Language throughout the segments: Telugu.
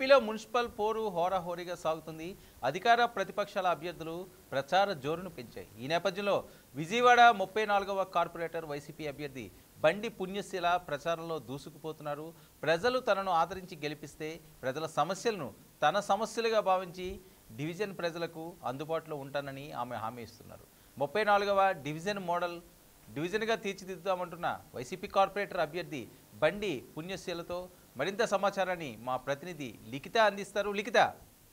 ఏపీలో మున్సిపల్ పోరు హోరాహోరీగా సాగుతుంది అధికార ప్రతిపక్షాల అభ్యర్థులు ప్రచార జోరును పెంచాయి ఈ నేపథ్యంలో విజయవాడ ముప్పై నాలుగవ కార్పొరేటర్ వైసీపీ అభ్యర్థి బండి పుణ్యశీల ప్రచారంలో దూసుకుపోతున్నారు ప్రజలు తనను ఆదరించి గెలిపిస్తే ప్రజల సమస్యలను తన సమస్యలుగా భావించి డివిజన్ ప్రజలకు అందుబాటులో ఉంటానని ఆమె హామీ ఇస్తున్నారు ముప్పై నాలుగవ డివిజన్ మోడల్ డివిజన్గా తీర్చిదిద్దామంటున్న వైసీపీ కార్పొరేటర్ అభ్యర్థి బండి పుణ్యశీలతో మరింత సమాచారాన్ని మా ప్రతినిధి లిఖిత అందిస్తారు లిఖిత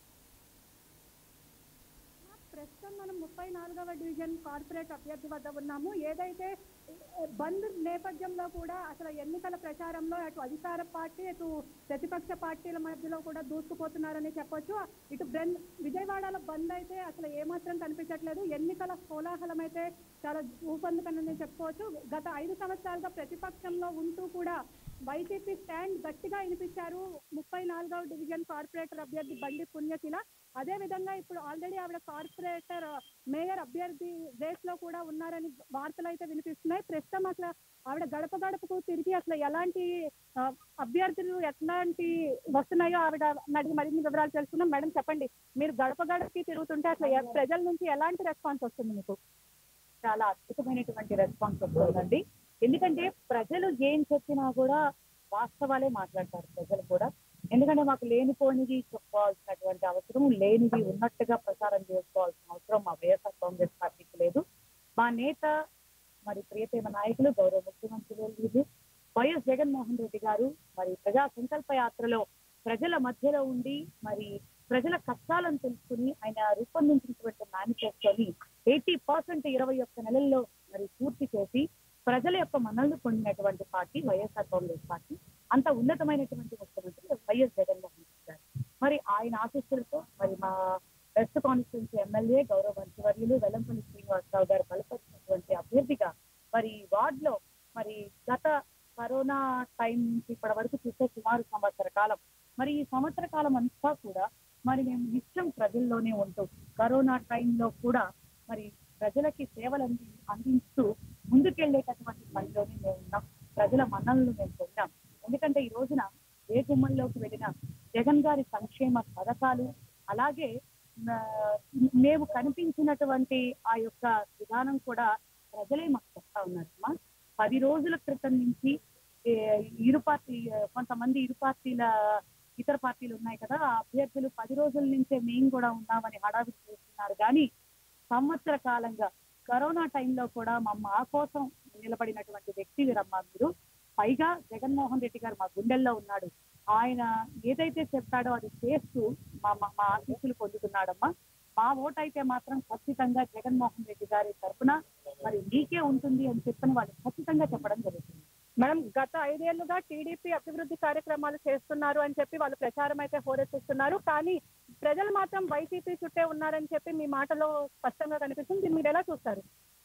ప్రస్తుతం మనం ముప్పై నాలుగవ డివిజన్ కార్పొరేట్ అభ్యర్థి వద్ద ఉన్నాము ఏదైతే ఏ, బంద్ నేపథ్యంలో కూడా అసలు ఎన్నికల ప్రచారంలో అటు అధికార పార్టీ అటు ప్రతిపక్ష పార్టీల మధ్యలో కూడా దూసుకుపోతున్నారని చెప్పొచ్చు ఇటు బ్రెన్ విజయవాడలో బంద్ అయితే అసలు ఏమాత్రం కనిపించట్లేదు ఎన్నికల కోలాహలం అయితే చాలా ఊపందుకనని చెప్పుకోవచ్చు గత ఐదు సంవత్సరాలుగా ప్రతిపక్షంలో ఉంటూ కూడా వైసీపీ స్టాండ్ గట్టిగా వినిపించారు ముప్పై నాలుగవ డివిజన్ కార్పొరేటర్ అభ్యర్థి బండి పుణ్యశీల అదే విధంగా ఇప్పుడు ఆల్రెడీ ఆవిడ కార్పొరేటర్ మేయర్ అభ్యర్థి రేస్ లో కూడా ఉన్నారని వార్తలు అయితే వినిపిస్తున్నాయి ప్రస్తుతం అసలు ఆవిడ గడప గడపకు తిరిగి అసలు ఎలాంటి ఆ, అభ్యర్థులు ఎట్లాంటి వస్తున్నాయో ఆవిడ అడిగి మరిన్ని వివరాలు తెలుసుకున్నాం మేడం చెప్పండి మీరు గడప గడపకి తిరుగుతుంటే అసలు ఎ- ప్రజల నుంచి ఎలాంటి రెస్పాన్స్ వస్తుంది మీకు చాలా అద్భుతమైనటువంటి రెస్పాన్స్ వస్తుందండి ఎందుకంటే ప్రజలు ఏం చెప్పినా కూడా వాస్తవాలే మాట్లాడతారు ప్రజలు కూడా ఎందుకంటే మాకు లేనిపోనిది చెప్పుకోవాల్సినటువంటి అవసరం లేనిది ఉన్నట్టుగా ప్రచారం చేసుకోవాల్సిన అవసరం మా వైఎస్ఆర్ కాంగ్రెస్ పార్టీకి లేదు మా నేత మరి ప్రియతమ నాయకులు గౌరవ ముఖ్యమంత్రి వర్యులు వైఎస్ జగన్మోహన్ రెడ్డి గారు మరి ప్రజా సంకల్ప యాత్రలో ప్రజల మధ్యలో ఉండి మరి ప్రజల కష్టాలను తెలుసుకుని ఆయన రూపొందించినటువంటి మేనిఫెస్టోని ఎయిటీ పర్సెంట్ ఇరవై ఒక్క నెలల్లో మరి పూర్తి చేసి ప్రజల యొక్క మన్నలను పొందినటువంటి పార్టీ వైఎస్ఆర్ కాంగ్రెస్ పార్టీ అంత ఉన్నతమైనటువంటి ముఖ్యమంత్రి వైఎస్ జగన్మోహన్ రెడ్డి గారు మరి ఆయన ఆశీస్సులతో మరి మా వెస్ట్ కాన్స్టిట్యున్సీ ఎమ్మెల్యే గౌరవ మంత్రివర్యులు వెల్లంపల్లి శ్రీనివాసరావు గారు బలపరిచినటువంటి అభ్యర్థిగా మరి వార్డ్ లో మరి గత కరోనా టైం నుంచి ఇప్పటి వరకు చూస్తే సుమారు సంవత్సర కాలం మరి ఈ సంవత్సర కాలం అంతా కూడా మరి మేము నిత్యం ప్రజల్లోనే ఉంటూ కరోనా టైంలో కూడా మరి ప్రజలకి సేవలు అంది అందిస్తూ ముందుకెళ్లేటటువంటి పనిలోనే మేము ఉన్నాం ప్రజల మన్నలను మేము పొందాం ఎందుకంటే ఈ రోజున ఏ గుమ్మంలోకి వెళ్ళినా జగన్ గారి సంక్షేమ పథకాలు అలాగే ఆ, మేము కనిపించినటువంటి ఆ యొక్క విధానం కూడా ప్రజలే మాకు చెప్తా ఉన్నారు అమ్మా పది రోజుల క్రితం నుంచి ఏ, ఇరు పార్టీ కొంతమంది ఇరు పార్టీల ఇతర పార్టీలు ఉన్నాయి కదా ఆ అభ్యర్థులు పది రోజుల నుంచే మేము కూడా ఉన్నామని హడావిడి చేస్తున్నారు కానీ సంవత్సర కాలంగా కరోనా టైంలో కూడా మా మా కోసం నిలబడినటువంటి వ్యక్తి వీరమ్మా మీరు పైగా జగన్మోహన్ రెడ్డి గారు మా గుండెల్లో ఉన్నాడు ఆయన ఏదైతే చెప్తాడో అది చేస్తూ మా మా మా ఆశీస్సులు పొందుతున్నాడమ్మా మా ఓటు అయితే మాత్రం ఖచ్చితంగా జగన్మోహన్ రెడ్డి గారి తరఫున మరి నీకే ఉంటుంది అని చెప్పని వాళ్ళు ఖచ్చితంగా చెప్పడం జరుగుతుంది మేడం గత ఐదేళ్లుగా టీడీపీ అభివృద్ధి కార్యక్రమాలు చేస్తున్నారు అని చెప్పి వాళ్ళు ప్రచారం అయితే హోరెత్తిస్తున్నారు కానీ ప్రజలు మాత్రం వైసీపీ చుట్టే ఉన్నారని చెప్పి మీ మాటలో స్పష్టంగా కనిపిస్తుంది దీన్ని మీరు ఎలా చూస్తారు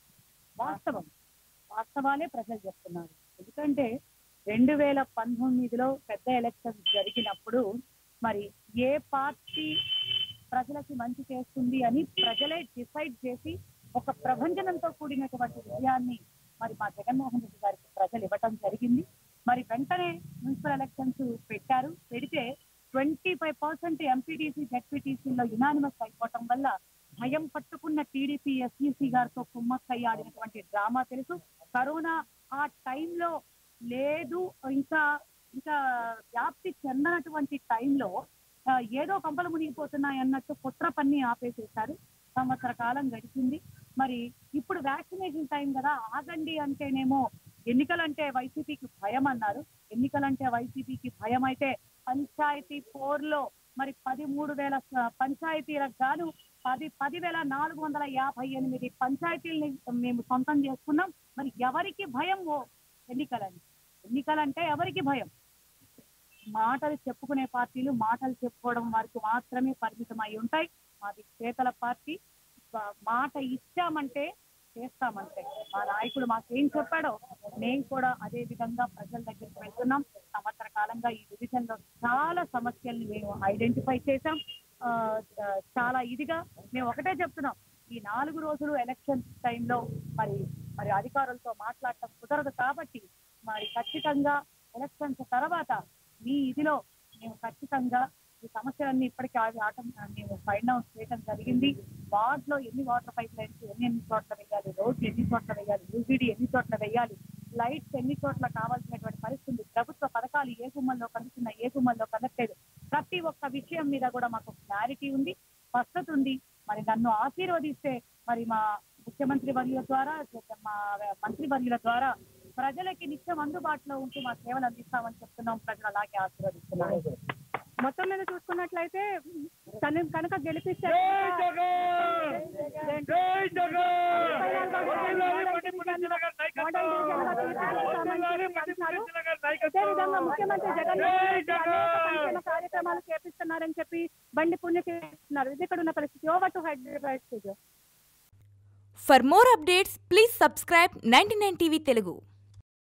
వాస్తవం వాస్తవాలే ప్రజలు చెప్తున్నారు ఎందుకంటే రెండు వేల పంతొమ్మిదిలో పెద్ద ఎలక్షన్ జరిగినప్పుడు మరి ఏ పార్టీ ప్రజలకి మంచి చేస్తుంది అని ప్రజలే డిసైడ్ చేసి ఒక ప్రభంజనంతో కూడినటువంటి విజయాన్ని మరి మా జగన్మోహన్ రెడ్డి గారికి ప్రజలు ఇవ్వటం జరిగింది మరి వెంటనే మున్సిపల్ ఎలక్షన్స్ పెట్టారు పెడితే ట్వంటీ ఫైవ్ పర్సెంట్ ఎంపీటీసీ జెడ్పీటీసీలో యునానిమస్ అయిపోవటం వల్ల భయం పట్టుకున్న టీడీపీ ఎస్ఈసీ గారితో కుమ్మక్కయ్య ఆడినటువంటి డ్రామా తెలుసు కరోనా ఆ టైంలో లేదు ఇంకా ఇంకా వ్యాప్తి చెందనటువంటి టైంలో ఆ, ఏదో కంపలు మునిగిపోతున్నాయి అన్నట్టు కుట్ర పన్ని ఆపేసేశారు సంవత్సర కాలం గడిచింది మరి ఇప్పుడు వ్యాక్సినేషన్ టైం కదా ఆగండి అంటేనేమో ఎన్నికలంటే వైసీపీకి భయం అన్నారు ఎన్నికలంటే వైసీపీకి భయం అయితే పంచాయతీ పోర్లో మరి పదిమూడు వేల స- పంచాయతీలకు గాను పది పదివేల నాలుగు వందల యాభై ఎనిమిది పంచాయతీల్ని మేము సొంతం చేసుకున్నాం మరి ఎవరికి భయం ఓ ఎన్నికలని ఎన్నికలంటే ఎవరికి భయం మాటలు చెప్పుకునే పార్టీలు మాటలు చెప్పుకోవడం వారికి మాత్రమే పరిమితం అయి ఉంటాయి మాది చేతల పార్టీ బ- మాట ఇచ్చామంటే చేస్తామంటే మా నాయకుడు మాకేం చెప్పాడో మేము కూడా అదే విధంగా ప్రజల దగ్గరికి వెళ్తున్నాం సంవత్సర కాలంగా ఈ డివిజన్ లో చాలా సమస్యల్ని మేము ఐడెంటిఫై చేశాం ఆ, ఆ, చాలా ఇదిగా మేము ఒకటే చెప్తున్నాం ఈ నాలుగు రోజులు ఎలక్షన్ టైంలో మరి మరి అధికారులతో మాట్లాడటం కుదరదు కాబట్టి మరి ఖచ్చితంగా ఎలక్షన్స్ తర్వాత మీ ఇదిలో మేము ఖచ్చితంగా ఈ సమస్యలన్నీ ఇప్పటికీ ఆగి ఆటం మేము ఫైండ్ అవుట్ చేయడం జరిగింది వార్డ్ లో ఎన్ని వాటర్ పైప్ లైన్స్ ఎన్ని ఎన్ని చోట్ల వేయాలి రోడ్లు ఎన్ని చోట్ల వేయాలి యూజీడీ ఎన్ని చోట్ల వేయాలి లైట్స్ ఎన్ని చోట్ల కావాల్సినటువంటి పరిస్థితి ఉంది. ప్రభుత్వ పథకాలు ఏ గుమ్మల్లో కలుస్తున్నాయి ఏ గుమ్మల్లో కలగట్లేదు ప్రతి ఒక్క విషయం మీద కూడా మాకు క్లారిటీ ఉంది స్పష్టత ఉంది మరి నన్ను ఆశీర్వదిస్తే మరి మా ముఖ్యమంత్రి వర్యుల ద్వారా మా మంత్రి వర్యుల ద్వారా ప్రజలకి నిత్యం అందుబాటులో ఉంటూ మా సేవలు అందిస్తామని చెప్తున్నాం ప్రజలు అలాగే ఆశీర్వదిస్తున్నారు మొత్తం మీద చూసుకున్నట్లయితే తను కనుక గెలిపిస్తే అదే విధంగా ముఖ్యమంత్రి జగన్ మోహన్ రెడ్డి అనేక సంక్షేమ కార్యక్రమాలు చేపిస్తున్నారని చెప్పి బండి పుణ్య చేస్తున్నారు ఇది ఇక్కడ ఉన్న పరిస్థితి over to Hyderabad studio For more updates, please subscribe 99 TV Telugu.